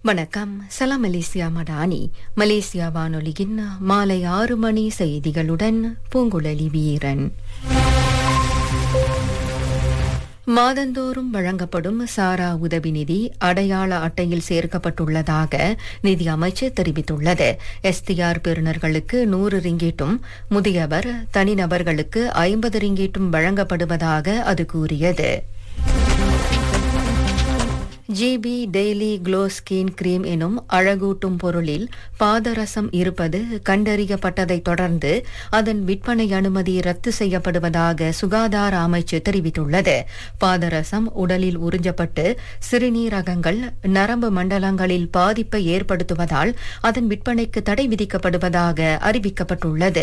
வணக்கம் சலாம் Malaysia Madani Malaysia வானொலியின் மாலை ஆறு மணி செய்திகளுடன் பூங்குழலி வீரன் மாதந்தோறும் வழங்கப்படும் சாரா உதவி நிதி அடையாள அட்டையில் சேர்க்கப்பட்டுள்ளதாக நிதி அமைச்சு தெரிவித்துள்ளது எஸ்டிஆர் பெறுநர்களுக்கு நூறு ரிங்கீட்டும் முதியவர் தனிநபர்களுக்கு ஐம்பது ரிங்கீட்டும் வழங்கப்படுவதாக அது கூறியது GB daily glow skin cream எனும் அழகூட்டும் பொருளில் பாதரசம் இருப்பது கண்டறியப்பட்டதைத் தொடர்ந்து அதன் விற்பனை அனுமதி ரத்து செய்யப்படுவதாக சுகாதார அமைச்சு தெரிவித்துள்ளது பாதரசம் உடலில் உறிஞ்சப்பட்டு சிறுநீரகங்கள் நரம்பு மண்டலங்களில் பாதிப்பை ஏற்படுத்துவதால் அதன் விற்பனைக்கு தடை விதிக்கப்படுவதாக அறிவிக்கப்பட்டுள்ளது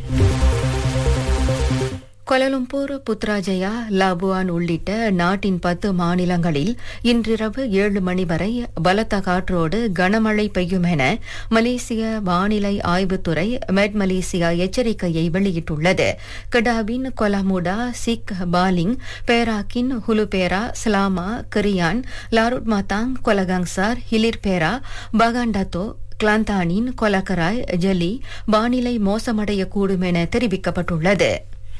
கொலலும்பூர் புத்ராஜயா லாபுவான் உள்ளிட்ட நாட்டின் பத்து மாநிலங்களில் இன்றிரவு ஏழு மணி வரை பலத்த காற்றோடு கனமழை பெய்யும் என மலேசிய வானிலை ஆய்வுத்துறை மெட் மலேசியா எச்சரிக்கையை வெளியிட்டுள்ளது கடாவின் கொலமுடா சிக் பாலிங் பேராக்கின் Hulu Perak Selama Kerian Larut Matang Kuala Kangsar Hilir Perak Bagan Datuk கிளாந்தானின் கொலக்கராய் ஜெலி வானிலை மோசமடையக்கூடும் என தெரிவிக்கப்பட்டுள்ளது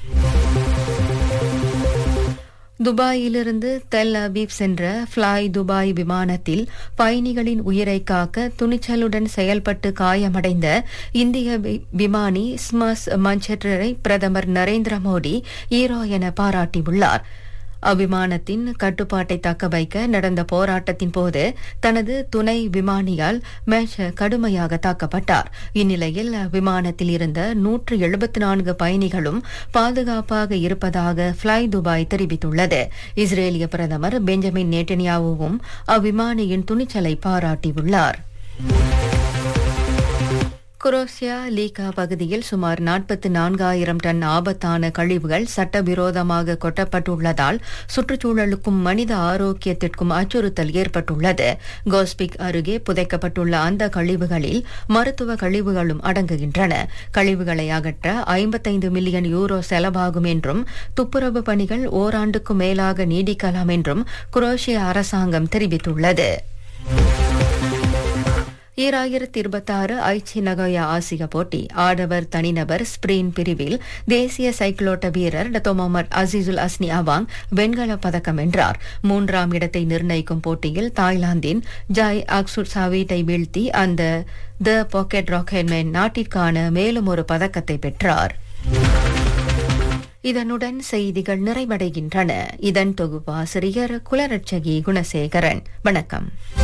துபாயிலிருந்து தெல் அபீப் சென்ற ஃப்ளாய் துபாய் விமானத்தில் பயணிகளின் உயிரை காக்க துணிச்சலுடன் செயல்பட்டு காயமடைந்த இந்திய விமானி ஸ்மஸ் மஞ்சட்டரை பிரதமர் நரேந்திர மோடி ஈரோ என பாராட்டியுள்ளார் அவ்விமானத்தின் கட்டுப்பாட்டை தக்க வைக்க நடந்த போராட்டத்தின் போது தனது துணை விமானியால் மேஷ் கடுமையாக தாக்கப்பட்டார் இந்நிலையில் விமானத்தில் இருந்த நூற்று எழுபத்தி நான்கு பயணிகளும் பாதுகாப்பாக இருப்பதாக ஃப்ளை துபாய் தெரிவித்துள்ளது இஸ்ரேலிய பிரதமர் பெஞ்சமின் நேட்டன்யாவுவும் அவ்விமானியின் துணிச்சலை பாராட்டியுள்ளார் குரோசியா லீகா பகுதியில் சுமார் நாற்பத்தி நான்காயிரம் டன் ஆபத்தான கழிவுகள் சட்டவிரோதமாக கொட்டப்பட்டுள்ளதால் சுற்றுச்சூழலுக்கும் மனித ஆரோக்கியத்திற்கும் அச்சுறுத்தல் ஏற்பட்டுள்ளது கோஸ்பிக் அருகே புதைக்கப்பட்டுள்ள அந்த கழிவுகளில் மருத்துவ கழிவுகளும் அடங்குகின்றன கழிவுகளை அகற்ற ஐம்பத்தைந்து மில்லியன் யூரோ செலவாகும் என்றும் துப்புரவு பணிகள் ஓராண்டுக்கும் மேலாக நீடிக்கலாம் என்றும் குரோஷிய அரசாங்கம் தெரிவித்துள்ளது ஈராயிரத்தி இருபத்தாறு ஐச்சி நகோயா ஆசிய போட்டி ஆடவர் தனிநபர் ஸ்பிரின் பிரிவில் தேசிய சைக்கிளோட்ட வீரர் Datuk Muhammad Azizul Hasni Awang வெண்கலப் பதக்கம் வென்றார் மூன்றாம் இடத்தை நிர்ணயிக்கும் போட்டியில் தாய்லாந்தின் ஜாய் அக்சுட் சாவீட்டை வீழ்த்தி அந்த த பாக்கெட் ராக்கெட்மேன் நாட்டிற்கான மேலும் ஒரு பதக்கத்தை பெற்றார் இதனுடன் செய்திகள் நிறைவடைகின்றன இதன் தொகுப்பாசிரியர் குலரட்சகி குணசேகரன் வணக்கம்